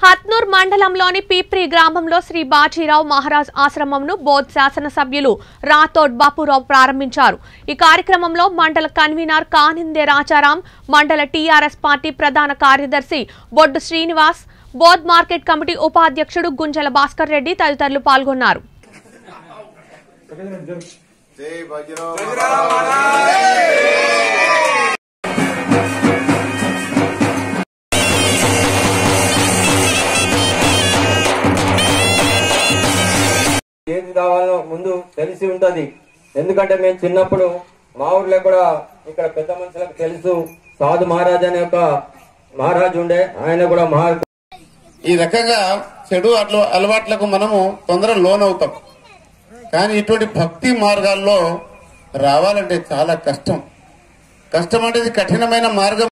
హత్నూర్ మండలంలోని పీప్రి గ్రామంలో శ్రీ బాజీరావు మహారాజ్ ఆశ్రమంను బోధ్ శాసనసభ్యులు రాథోడ్ బాపురావు ప్రారంభించారు ఈ కార్యక్రమంలో మండల కన్వీనర్ కానిందే రాజారాం మండల టీఆర్ఎస్ పార్టీ ప్రధాన కార్యదర్శి బొడ్డు శ్రీనివాస్ బోధ్ మార్కెట్ కమిటీ ఉపాధ్యక్షుడు గుంజల భాస్కర్ రెడ్డి తదితరులు పాల్గొన్నారు జై బజరంగ్ ఏది కావాలో ముందు తెలిసి ఉంటది ఎందుకంటే మేము చిన్నప్పుడు మా ఊర్లో కూడా ఇక్కడ పెద్ద మనుషులకు తెలుసు సాధు మహారాజ్ అనే ఒక మహారాజు ఉండే ఆయన కూడా మహా ఈ రకంగా చెడు అట్ల అలవాట్లకు మనము తొందరగా లోన్ అవుతాం కానీ ఇటువంటి భక్తి మార్గాల్లో రావాలంటే చాలా కష్టం కష్టం అంటే ఇది కఠినమైన మార్గం